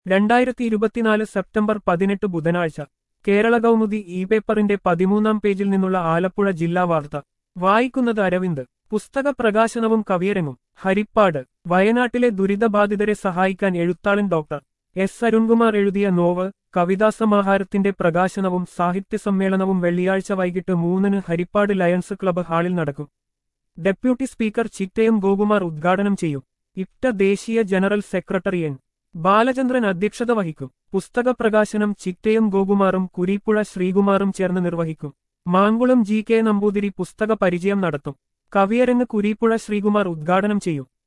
രണ്ടായിരത്തി ഇരുപത്തിനാല് സെപ്റ്റംബർ പതിനെട്ട് ബുധനാഴ്ച കേരള കൗമുദി ഇ പേപ്പറിന്റെ പതിമൂന്നാം പേജിൽ നിന്നുള്ള ആലപ്പുഴ ജില്ലാ വാർത്ത വായിക്കുന്നത് അരവിന്ദ് പുസ്തക പ്രകാശനവും കവിയരങ്ങും ഹരിപ്പാട് വയനാട്ടിലെ ദുരിതബാധിതരെ സഹായിക്കാൻ എഴുത്താളൻ ഡോക്ടർ എസ് അരുൺകുമാർ എഴുതിയ നോവൽ കവിതാസമാഹാരത്തിന്റെ പ്രകാശനവും സാഹിത്യ സമ്മേളനവും വെള്ളിയാഴ്ച വൈകിട്ട് മൂന്നിന് ഹരിപ്പാട് ലയൺസ് ക്ലബ്ബ് ഹാളിൽ നടക്കും ഡെപ്യൂട്ടി സ്പീക്കർ ചിറ്റയം ഗോകുമാർ ഉദ്ഘാടനം ചെയ്യും ഇപ്റ്റ ദേശീയ ജനറൽ സെക്രട്ടറി എൻ ബാലചന്ദ്രൻ അധ്യക്ഷത വഹിക്കും പുസ്തക പ്രകാശനം ചിറ്റയം ഗോകുമാറും കുരീപ്പുഴ ശ്രീകുമാറും ചേർന്ന് നിർവഹിക്കും മാങ്കുളം ജി കെ നമ്പൂതിരി പുസ്തക പരിചയം നടത്തും കവിയരങ്ങ് കുരീപ്പുഴ ശ്രീകുമാർ ഉദ്ഘാടനം ചെയ്യും